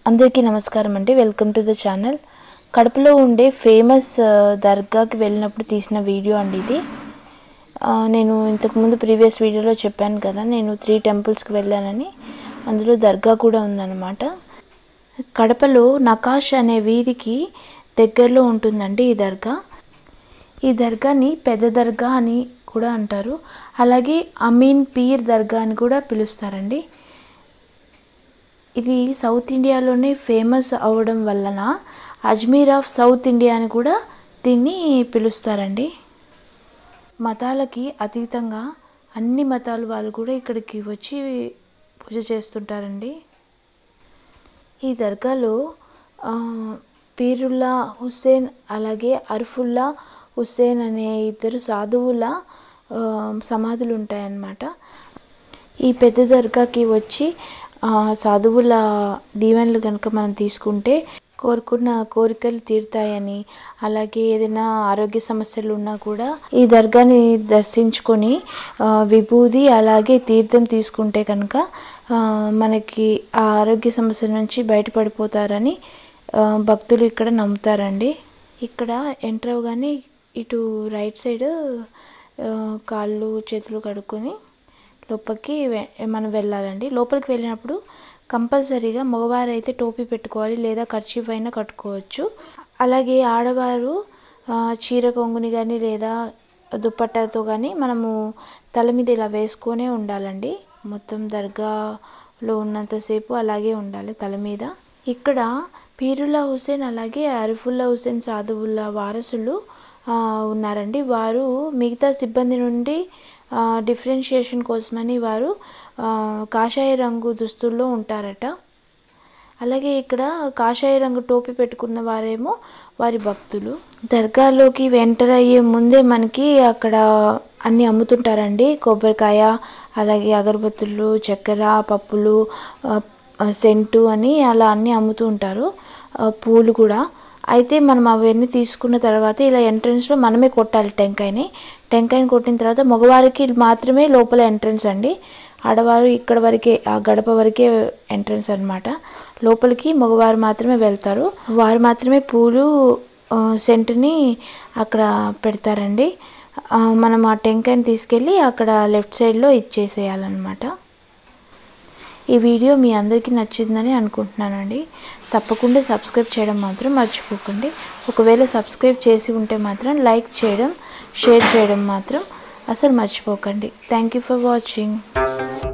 అందరికీ నమస్కారం అండి వెల్కమ్ టు ద ఛానల్ కడపలో ఉండే ఫేమస్ ఆ, దర్గాకి వెళ్ళినప్పుడు తీసిన వీడియో అండి ఇది ఆ, నేను ఇంతకుముందు ప్రీవియస్ వీడియోలో చెప్పాను కదా నేను త్రీ టెంపుల్స్కి వెళ్ళానని అందులో దర్గా కూడా ఉందన్నమాట కడపలో నకాష్ అనే వీధికి దగ్గరలో ఉంటుందండి ఈ దర్గా ఈ దర్గాని పెద్ద దర్గా అని కూడా అంటారు అలాగే అమీన్ పీర్ దర్గా అని కూడా పిలుస్తారండి ఇది సౌత్ ఇండియాలోనే ఫేమస్ అవడం వలన అజ్మీర్ ఆఫ్ సౌత్ ఇండియా అని కూడా దీన్ని పిలుస్తారండి మతాలకి అతీతంగా అన్ని మతాల వాళ్ళు కూడా ఇక్కడికి వచ్చి పూజ చేస్తుంటారండి ఈ దర్గాలో ఆ, పీరుల్లా హుస్సేన్ అలాగే అర్ఫుల్లా హుస్సేన్ అనే ఇద్దరు సాధువుల ఆ, సమాధులు ఉంటాయన్నమాట ఈ పెద్ద దర్గాకి వచ్చి ఆ, సాధువుల దీవెనలు కనుక మనం తీసుకుంటే కోరుకున్న కోరికలు తీరుతాయని అలాగే ఏదైనా ఆరోగ్య సమస్యలు ఉన్నా కూడా ఈ దర్గాని దర్శించుకొని ఆ, విభూది అలాగే తీర్థం తీసుకుంటే కనుక ఆ, మనకి ఆ ఆరోగ్య సమస్యల నుంచి బయటపడిపోతారని ఆ, భక్తులు ఇక్కడ నమ్ముతారండి ఇక్కడ ఎంటర్ అవగానే ఇటు రైట్ సైడ్ ఆ, కాళ్ళు చేతులు కడుక్కొని లోపలికి వె- మనం వెళ్ళాలండి లోపలికి వెళ్ళినప్పుడు కంపల్సరీగా మగవారు అయితే టోపీ పెట్టుకోవాలి లేదా ఖర్చీఫ్ అయినా కట్టుకోవచ్చు అలాగే ఆడవారు ఆ, చీర కొంగుని కానీ లేదా దుప్పట్టాతో కానీ మనము తల మీద ఇలా వేసుకొనే ఉండాలండి మొత్తం దర్గాలో ఉన్నంతసేపు అలాగే ఉండాలి తల మీద ఇక్కడ పీరుల్లా హుసేన్ అలాగే అరిఫుల్లా హుసేన్ సాధువుల్లా వారసులు ఆ, ఉన్నారండి వారు మిగతా సిబ్బంది నుండి ఆ, డిఫరెన్షియేషన్ కోసమని వారు ఆ, కాషాయ రంగు దుస్తుల్లో ఉంటారట అలాగే ఇక్కడ కాషాయ రంగు టోపీ పెట్టుకున్న వారేమో వారి భక్తులు దర్గాలోకి ఎంటర్ అయ్యే ముందే మనకి అక్కడ అన్ని అమ్ముతుంటారండి కొబ్బరికాయ అలాగే అగరబత్తులు చక్కెర పప్పులు ఆ, ఆ, సెంటు అని అలా అన్నీ అమ్ముతూ ఉంటారు ఆ, పూలు కూడా అయితే మనం అవన్నీ తీసుకున్న తర్వాత ఇలా ఎంట్రన్స్లో మనమే కొట్టాలి టెంకాయని టెంకాయని కొట్టిన తర్వాత మగవారికి మాత్రమే లోపల ఎంట్రన్స్ అండి ఆడవారు ఇక్కడ వరకే ఆ గడప వరకే ఎంట్రన్స్ అన్నమాట లోపలికి మగవారు మాత్రమే వెళ్తారు వారు మాత్రమే పూలు ఆ, సెంటుని అక్కడ పెడతారండి ఆ, మనం ఆ టెంకాయని తీసుకెళ్ళి అక్కడ లెఫ్ట్ సైడ్లో ఇచ్చేసేయాలన్నమాట ఈ వీడియో మీ అందరికీ నచ్చిందని అనుకుంటున్నానండి తప్పకుండా సబ్స్క్రైబ్ చేయడం మాత్రం మర్చిపోకండి ఒకవేళ సబ్స్క్రైబ్ చేసి ఉంటే మాత్రం లైక్ చేయడం షేర్ చేయడం మాత్రం అసలు మర్చిపోకండి థ్యాంక్ యూ ఫర్ వాచింగ్